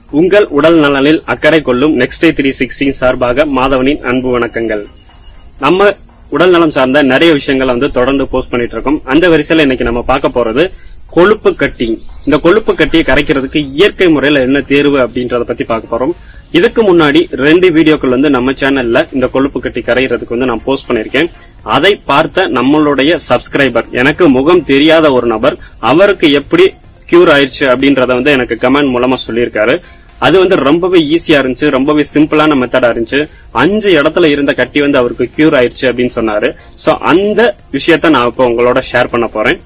உங்கள் உடல் நலனில் அக்கறை கொள்ளும் நெக்ஸ்ட் டே த்ரீ சிக்ஸ்டீன் சார்பாக மாதவனின் அன்பு வணக்கங்கள் நம்ம உடல் நலம் சார்ந்த நிறைய விஷயங்களை வந்து தொடர்ந்து போஸ்ட் பண்ணிட்டு இருக்கோம் அந்த வரிசையில இன்னைக்கு நம்ம பார்க்க போறது கொழுப்பு கட்டி இந்த கொழுப்பு கட்டியை கரைக்கிறதுக்கு இயற்கை முறையில என்ன தேர்வு அப்படின்றத பத்தி பார்க்க போறோம் இதுக்கு முன்னாடி ரெண்டு வீடியோக்கள் வந்து நம்ம சேனல்ல இந்த கொழுப்பு கட்டி கரைகிறதுக்கு வந்து நான் போஸ்ட் பண்ணிருக்கேன் அதை பார்த்த நம்மளுடைய சப்ஸ்கிரைபர் எனக்கு முகம் தெரியாத ஒரு நபர் அவருக்கு எப்படி கியூர் ஆயிருச்சு அப்படின்றத வந்து எனக்கு கமெண்ட் மூலமா சொல்லியிருக்காரு அது வந்து ரொம்பவே ஈஸியா இருந்துச்சு ரொம்பவே சிம்பிளான மெத்தடா இருந்துச்சு அஞ்சு இடத்துல இருந்த கட்டி வந்து அவருக்கு கியூர் ஆயிருச்சு அப்படின்னு சொன்னாரு சோ அந்த விஷயத்த நான் இப்போ உங்களோட ஷேர் பண்ண போறேன்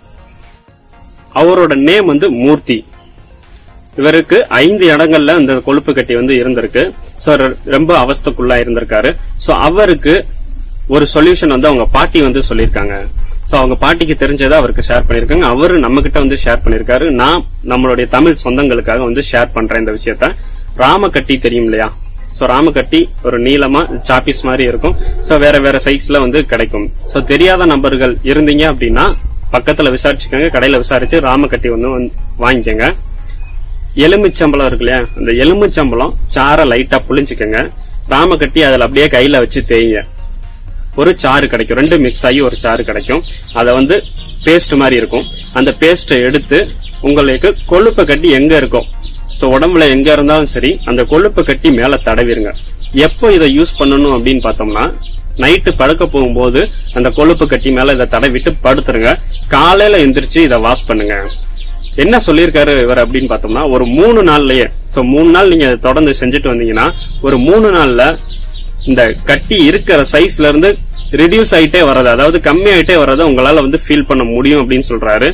அவரோட நேம் வந்து மூர்த்தி இவருக்கு ஐந்து இடங்கள்ல இந்த கொழுப்பு கட்டி வந்து இருந்திருக்கு சோ ரொம்ப அவஸ்தைக்குள்ளா இருந்திருக்காரு சோ அவருக்கு ஒரு சொல்யூஷன் வந்து அவங்க பாட்டி வந்து சொல்லியிருக்காங்க சோ அவங்க பாட்டிக்கு தெரிஞ்சதை அவருக்கு ஷேர் பண்ணிருக்காங்க அவரு நம்ம கிட்ட வந்து ஷேர் பண்ணிருக்காரு நான் நம்மளுடைய தமிழ் சொந்தங்களுக்காக வந்து ஷேர் பண்றேன் இந்த விஷயத்த ராமக்கட்டி தெரியும் இல்லையா சோ ராமக்கட்டி ஒரு நீளமா சாப்பீஸ் மாதிரி இருக்கும் சோ வேற வேற சைஸ்ல வந்து கிடைக்கும் சோ தெரியாத நபர்கள் இருந்தீங்க அப்படின்னா பக்கத்துல விசாரிச்சுக்கோங்க கடையில விசாரிச்சு ராமக்கட்டி வந்து வந்து வாங்கிக்கோங்க எலுமிச்சம்பழம் இருக்கு இல்லையா அந்த எலுமிச்சம்பழம் சாரை லைட்டா புளிஞ்சுக்கோங்க ராமக்கட்டி அதுல அப்படியே கையில வச்சு தேய்ங்க ஒரு சாறு கிடைக்கும் ரெண்டு மிக்ஸ் ஆகி ஒரு சாறு கிடைக்கும் அதை வந்து பேஸ்ட் மாதிரி இருக்கும் அந்த பேஸ்ட்டை எடுத்து உங்களுக்கு கொழுப்பை கட்டி எங்க இருக்கும் சோ உடம்புல எங்க இருந்தாலும் சரி அந்த கொழுப்பை கட்டி மேல தடவிருங்க எப்போ இதை யூஸ் பண்ணணும் அப்படின்னு பார்த்தோம்னா நைட்டு படுக்க போகும்போது அந்த கொழுப்பு கட்டி மேல இதை தடவிட்டு படுத்துருங்க காலையில எந்திரிச்சு இதை வாஷ் பண்ணுங்க என்ன சொல்லியிருக்காரு இவர் அப்படின்னு பார்த்தோம்னா ஒரு மூணு நாள்லயே சோ மூணு நாள் நீங்க இதை தொடர்ந்து செஞ்சுட்டு வந்தீங்கன்னா ஒரு மூணு நாள்ல இந்த கட்டி இருக்கிற சைஸ்ல இருந்து ரிடியூஸ் ஆயிட்டே வர்றது அதாவது கம்மி ஆயிட்டே வர்றதை உங்களால வந்து ஃபீல் பண்ண முடியும் அப்படின்னு சொல்றாரு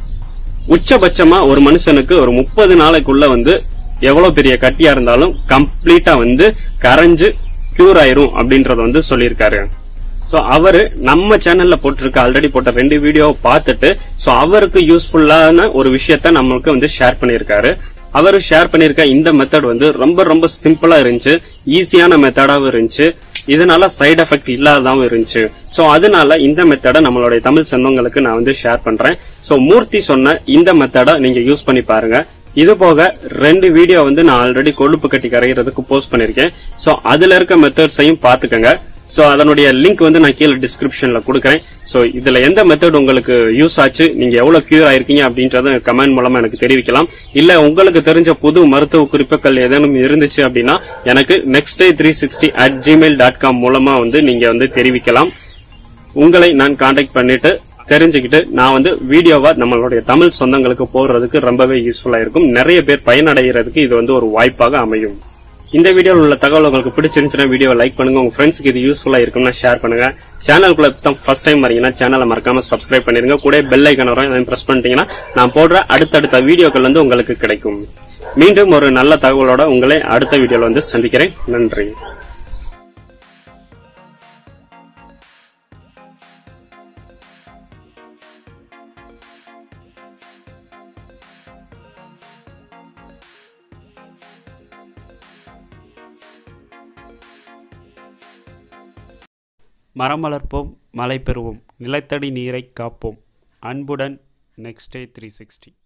உச்சபட்சமா ஒரு மனுஷனுக்கு ஒரு முப்பது நாளைக்குள்ள வந்து எவ்வளவு பெரிய கட்டியா இருந்தாலும் கம்ப்ளீட்டா வந்து கரைஞ்சு கியூர் ஆயிரும் அப்படின்றத வந்து சொல்லியிருக்காரு சோ அவரு நம்ம சேனல்ல போட்டிருக்க ஆல்ரெடி போட்ட ரெண்டு வீடியோ பார்த்துட்டு சோ அவருக்கு யூஸ்ஃபுல்லான ஒரு விஷயத்த நம்மளுக்கு வந்து ஷேர் பண்ணியிருக்காரு அவர் ஷேர் பண்ணிருக்க இந்த மெத்தட் வந்து ரொம்ப ரொம்ப சிம்பிளா இருந்துச்சு ஈஸியான மெத்தடாவும் இருந்துச்சு இதனால சைடு எஃபெக்ட் இல்லாததாவும் இருந்துச்சு சோ அதனால இந்த மெத்தடை நம்மளுடைய தமிழ் சொந்தங்களுக்கு நான் வந்து ஷேர் பண்றேன் சோ மூர்த்தி சொன்ன இந்த மெத்தடை நீங்க யூஸ் பண்ணி பாருங்க இது போக ரெண்டு வீடியோ வந்து நான் ஆல்ரெடி கொழுப்பு கட்டி கரைகிறதுக்கு போஸ்ட் பண்ணிருக்கேன் சோ அதுல இருக்க மெத்தட்ஸையும் பாத்துக்கங்க சோ அதனுடைய லிங்க் வந்து நான் கீழே டிஸ்கிரிப்ஷன்ல கொடுக்குறேன் சோ இதுல எந்த மெத்தட் உங்களுக்கு யூஸ் ஆச்சு நீங்க எவ்வளவு கியூர் ஆயிருக்கீங்க அப்படின்றத கமெண்ட் மூலமா எனக்கு தெரிவிக்கலாம் இல்ல உங்களுக்கு தெரிஞ்ச புது மருத்துவ குறிப்புகள் ஏதேனும் இருந்துச்சு அப்படின்னா எனக்கு next day three sixty at Gmail dot com மூலமா வந்து நீங்க வந்து தெரிவிக்கலாம் உங்களை நான் காண்டாக்ட் பண்ணிட்டு தெரிஞ்சுக்கிட்டு நான் வந்து வீடியோவா நம்மளுடைய தமிழ் சொந்தங்களுக்கு போடுறதுக்கு ரொம்பவே யூஸ்ஃபுல்லா இருக்கும் நிறைய பேர் பயனடைகிறதுக்கு இது வந்து ஒரு வாய்ப்பாக அமையும் இந்த வீடியோவில் உள்ள தகவல் உங்களுக்கு பிடிச்சிருந்துச்சுன்னா வீடியோ லைக் பண்ணுங்க உங்க ஃப்ரெண்ட்ஸ்க்கு இது யூஸ்ஃபுல்லா இருக்கும்னா ஷேர் பண்ணுங்க சேனலுக்குள்ள தான் ஃபர்ஸ்ட் டைம் வரீங்கன்னா சேனலை மறக்காம சப்ஸ்கிரைப் பண்ணிருங்க கூட பெல் ஐக்கன் வரும் அதை பிரஸ் பண்ணிட்டீங்கன்னா நான் போடுற அடுத்தடுத்த வீடியோக்கள் வந்து உங்களுக்கு கிடைக்கும் மீண்டும் ஒரு நல்ல தகவலோட உங்களை அடுத்த வீடியோல வந்து சந்திக்கிறேன் நன்றி மரம் வளர்ப்போம் மழை பெறுவோம் நிலத்தடி நீரை காப்போம் அன்புடன் நெக்ஸ்ட் டே த்ரீ சிக்ஸ்டி